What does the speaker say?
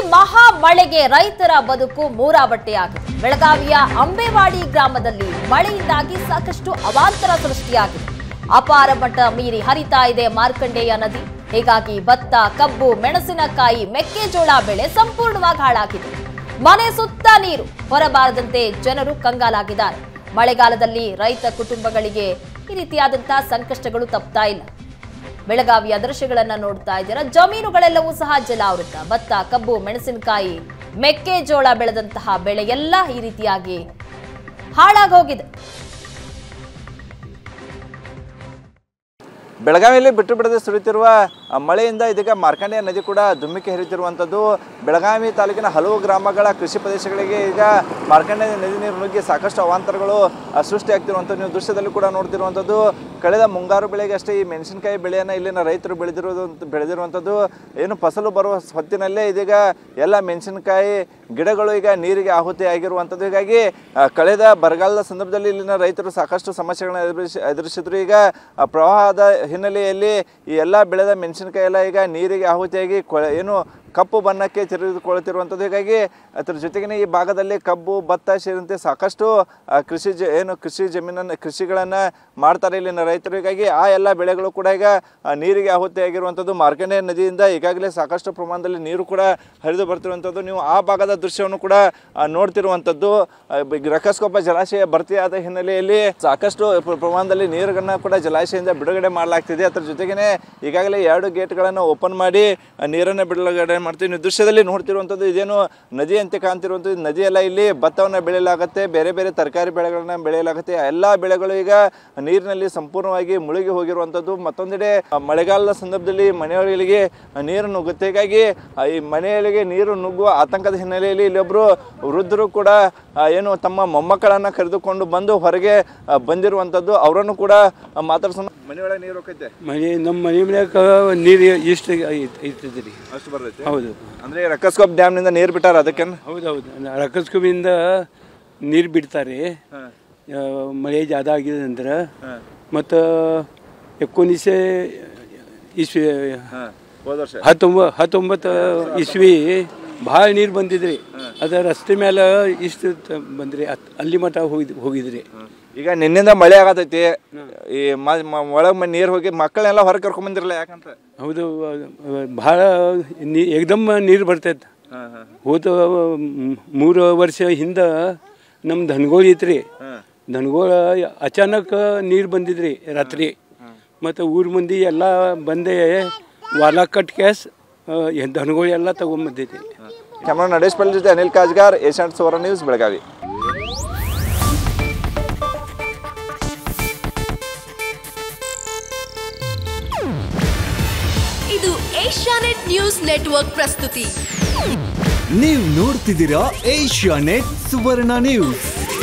ಮಹಾ ಮಳೆಗೆ ರೈತರ ಬದುಕು ಮೂರಾಬಟ್ಟೆಯಾಗಿದೆ ಬೆಳಗಾವಿಯ ಅಂಬೇವಾಡಿ ಗ್ರಾಮದಲ್ಲಿ ಮಳೆಯಿಂದಾಗಿ ಸಾಕಷ್ಟು ಅವಾಂತರ ಸೃಷ್ಟಿಯಾಗಿದೆ ಅಪಾರ ಮಟ್ಟ ಮೀರಿ ಹರಿತಾ ಇದೆ ಮಾರ್ಕಂಡೇಯ ನದಿ ಹೀಗಾಗಿ ಭತ್ತ ಕಬ್ಬು ಮೆಣಸಿನಕಾಯಿ ಮೆಕ್ಕೆಜೋಳ ಬೆಳೆ ಸಂಪೂರ್ಣವಾಗಿ ಹಾಳಾಗಿದೆ ಮನೆ ಸುತ್ತ ನೀರು ಹೊರಬಾರದಂತೆ ಜನರು ಕಂಗಾಲಾಗಿದ್ದಾರೆ ಮಳೆಗಾಲದಲ್ಲಿ ರೈತ ಕುಟುಂಬಗಳಿಗೆ ಈ ರೀತಿಯಾದಂತಹ ಸಂಕಷ್ಟಗಳು ತಪ್ತಾ ಇಲ್ಲ ಬೆಳಗಾವಿಯ ದೃಶ್ಯಗಳನ್ನ ನೋಡ್ತಾ ಇದ್ದೀರಾ ಜಮೀನುಗಳೆಲ್ಲವೂ ಸಹ ಜಲಾವೃತ ಭತ್ತ ಕಬ್ಬು ಮೆಣಸಿನಕಾಯಿ ಮೆಕ್ಕೆಜೋಳ ಬೆಳೆದಂತಹ ಬೆಳೆ ಎಲ್ಲ ಈ ರೀತಿಯಾಗಿ ಹಾಳಾಗೋಗಿದೆ ಬೆಳಗಾವಿಯಲ್ಲಿ ಬಿಟ್ಟು ಬಿಡದೆ ಸುರಿಯುತ್ತಿರುವ ಆ, ಮಳೆಯಿಂದ ಇದೀಗ ಮಾರ್ಕಂಡೇಯ ನದಿ ಕೂಡ ಧುಮ್ಮಿಕೆ ಹರಿತಿರುವಂಥದ್ದು ಬೆಳಗಾವಿ ತಾಲೂಕಿನ ಹಲವು ಗ್ರಾಮಗಳ ಕೃಷಿ ಪ್ರದೇಶಗಳಿಗೆ ಈಗ ಮಾರ್ಕಂಡೇಯ ನದಿ ನೀರು ನುಗ್ಗಿ ಸಾಕಷ್ಟು ಅವಾಂತರಗಳು ಆ, ಸೃಷ್ಟಿಯಾಗ್ತಿರುವಂಥದ್ದು ನೀವು ದೃಶ್ಯದಲ್ಲಿ ಕೂಡ ನೋಡ್ತಿರುವಂಥದ್ದು ಕಳೆದ ಮುಂಗಾರು ಬೆಳೆಗೆ ಅಷ್ಟೇ ಈ ಮೆಣಸಿನಕಾಯಿ ಬೆಳೆಯನ್ನು ಇಲ್ಲಿನ ರೈತರು ಬೆಳೆದಿರೋದು ಬೆಳೆದಿರುವಂಥದ್ದು ಏನು ಫಸಲು ಬರುವ ಹೊತ್ತಿನಲ್ಲೇ ಇದೀಗ ಎಲ್ಲ ಮೆಣಸಿನಕಾಯಿ ಗಿಡಗಳು ಈಗ ನೀರಿಗೆ ಆಹುತಿ ಆಗಿರುವಂಥದ್ದು ಹೀಗಾಗಿ ಆ, ಕಳೆದ ಬರಗಾಲದ ಸಂದರ್ಭದಲ್ಲಿ ಇಲ್ಲಿನ ರೈತರು ಸಾಕಷ್ಟು ಸಮಸ್ಯೆಗಳನ್ನ ಎದುರಿಸಿ ಎದುರಿಸಿದ್ರು ಈಗ ಆ, ಪ್ರವಾಹದ ಹಿನ್ನೆಲೆಯಲ್ಲಿ ಈ ಎಲ್ಲ ಬೆಳೆದ ಮೆಣಸಿನಕಾಯಿ ಎಲ್ಲ ಈಗ ನೀರಿಗೆ ಆಹುತಿಯಾಗಿ ಕೊಳೆ ಏನು ಕಪ್ಪು ಬಣ್ಣಕ್ಕೆ ತೆರೆದುಕೊಳ್ಳುತ್ತಿರುವಂಥದ್ದು ಹೀಗಾಗಿ ಅದರ ಜೊತೆಗಿನ ಈ ಭಾಗದಲ್ಲಿ ಕಬ್ಬು ಭತ್ತ ಸೇರಿದಂತೆ ಸಾಕಷ್ಟು ಆ, ಕೃಷಿ ಜ ಏನು ಕೃಷಿ ಜಮೀನನ್ನು ಕೃಷಿಗಳನ್ನು ಮಾಡ್ತಾರೆ ಇಲ್ಲಿನ ರೈತರು ಹೀಗಾಗಿ ಆ ಎಲ್ಲ ಬೆಳೆಗಳು ಕೂಡ ಈಗ ಆ, ನೀರಿಗೆ ಆಹುತಿಯಾಗಿರುವಂಥದ್ದು ಮಾರ್ಕಂಡೇಯ ನದಿಯಿಂದ ಈಗಾಗಲೇ ಸಾಕಷ್ಟು ಪ್ರಮಾಣದಲ್ಲಿ ನೀರು ಕೂಡ ಹರಿದು ಬರ್ತಿರುವಂಥದ್ದು ನೀವು ಆ ಭಾಗದ ದೃಶ್ಯವನ್ನು ಕೂಡ ಆ, ನೋಡ್ತಿರುವಂಥದ್ದು ಆ, ಬ- ರಕ್ಕಸ್ಕೊಪ್ಪ ಜಲಾಶಯ ಭರ್ತಿಯಾದ ಹಿನ್ನೆಲೆಯಲ್ಲಿ ಸಾಕಷ್ಟು ಪ್ರ- ಪ್ರಮಾಣದಲ್ಲಿ ನೀರನ್ನು ಕೂಡ ಜಲಾಶಯದಿಂದ ಬಿಡುಗಡೆ ಮಾಡಲಾಗ್ತಿದೆ ಅದರ ಜೊತೆಗೇನೆ ಈಗಾಗಲೇ ಎರಡು ಗೇಟ್ಗಳನ್ನು ಓಪನ್ ಮಾಡಿ ಆ, ನೀರನ್ನು ಬಿಡುಗಡೆ ಮಾಡ್ತೀವಿ ನೀವು ದೃಶ್ಯದಲ್ಲಿ ನೋಡ್ತಿರುವಂಥದ್ದು ಇದೇನು ನದಿ ಅಂತ ಕಾಣ್ತಿರುವಂಥದ್ದು ನದಿ ಎಲ್ಲ ಇಲ್ಲಿ ಭತ್ತವನ್ನು ಬೆಳೆಯಲಾಗುತ್ತೆ ಬೇರೆ ಬೇರೆ ತರಕಾರಿ ಬೆಳೆಗಳನ್ನ ಬೆಳೆಯಲಾಗುತ್ತೆ ಎಲ್ಲ ಬೆಳೆಗಳು ಈಗ ನೀರಿನಲ್ಲಿ ಸಂಪೂರ್ಣವಾಗಿ ಮುಳುಗಿ ಹೋಗಿರುವಂಥದ್ದು ಮತ್ತೊಂದೆಡೆ ಆ, ಮಳೆಗಾಲದ ಸಂದರ್ಭದಲ್ಲಿ ಮನೆಗಳಿಗೆ ನೀರು ನುಗ್ಗುತ್ತೆ ಹೀಗಾಗಿ ಆ, ಈ ಮನೆಗಳಿಗೆ ನೀರು ನುಗ್ಗುವ ಆತಂಕದ ಹಿನ್ನೆಲೆಯಲ್ಲಿ ಇಲ್ಲೊಬ್ಬರು ವೃದ್ಧರು ಕೂಡ ಆ, ಏನು ತಮ್ಮ ಮೊಮ್ಮಕ್ಕಳನ್ನ ಕರೆದುಕೊಂಡು ಬಂದು ಹೊರಗೆ ಆ, ಬಂದಿರುವಂಥದ್ದು ಅವರನ್ನು ಕೂಡ ಆ, ಮಾತಾಡ್ಸೋಣ ಮನೆಯೊಳಗೆ ನೀರು ಹೋಗೈತೆ ಮನೆ ನಮ್ಮ ಮನೆ ಮನ್ಯಾಗ ನೀರು ಇಷ್ಟು ಐತದ್ರಿ ರೀ ಅಷ್ಟು ಬರ್ತೈತೆ ಹೌದು ಅಂದ್ರೆ ರಕ್ಕಸ್ಕೋಪ್ ಡ್ಯಾಮ್ನಿಂದ ನೀರು ಬಿಟ್ಟಾರ ಅದಕ್ಕೆ ಹೌದು ಹೌದು ರಕ್ಕಸ್ಕುಬಿಂದ ನೀರು ಬಿಡ್ತಾರೆ ಆ, ಮಳೆ ಜಾದ ಆಗಿದೆ ಅಂದ್ರೆ ಮತ್ತು ಎಕ್ಕೋನಿಸೆ ಇಸ್ವಿ ಹೋದ ವರ್ಷ ಹತ್ತೊಂಬ ಹತ್ತೊಂಬತ್ತು ಇಸ್ವಿ ಭಾಳ ನೀರು ಬಂದಿದ್ರಿ ಅದ ರಸ್ತೆ ಮೇಲೆ ಇಷ್ಟು ತ- ಬಂದ್ರಿ ಅತ್- ಅಲ್ಲಿ ಮಠ ಹೋಗಿದ್ ಹೋಗಿದ್ರಿ ಈಗ ನಿನ್ನಿಂದ ಮಳೆ ಆಗತೈತಿ ಈ ಒಳಗೆ ನೀರು ಹೋಗಿ ಮಕ್ಕಳನ್ನೆಲ್ಲ ಹೊರಗೆ ಕರ್ಕೊಂಡ್ ಬಂದಿರಲ್ಲ ಯಾಕಂತ ಹೌದು ಭಾಳ ನೀ ಏಕ್ದಮ್ ನೀರು ಬರ್ತೈತೆ ಹೋದ ಮ್, ಮೂರು ವರ್ಷ ಹಿಂದ ನಮ್ಮ ಧನ್ಗೋಳ ಐತ್ರಿ ಧನ್ಗೋಳ ಅಚಾನಕ್ ನೀರು ಬಂದಿದ್ರಿ ರಾತ್ರಿ ಮತ್ತು ಊರ್ ಮಂದಿ ಎಲ್ಲ ಬಂದೆ ವಾಲ ಕಟ್ ಕ್ಯಾಸ್ ಧನ್ಗೋಳ ಎಲ್ಲ ತಗೊಂಬಂದೈತಿ ಕ್ಯಾಮ್ರಾ ನಡೆಶ್ ಪಲ್ಲಿ ಜೊತೆ ಅನಿಲ್ ಕಾಜ್ಗಾರ್ ಏಷ್ಯಾನೆಟ್ ಸುವರ್ಣ ನ್ಯೂಸ್ ಬೆಳಗಾವಿ ಇದು ಏಷ್ಯಾನೆಟ್ ನ್ಯೂಸ್ ನೆಟ್ವರ್ಕ್ ಪ್ರಸ್ತುತಿ ನೀವು ನೋಡ್ತಿದ್ದೀರಾ ಏಷ್ಯಾ ನೆಟ್ ಸುವರ್ಣ ನ್ಯೂಸ್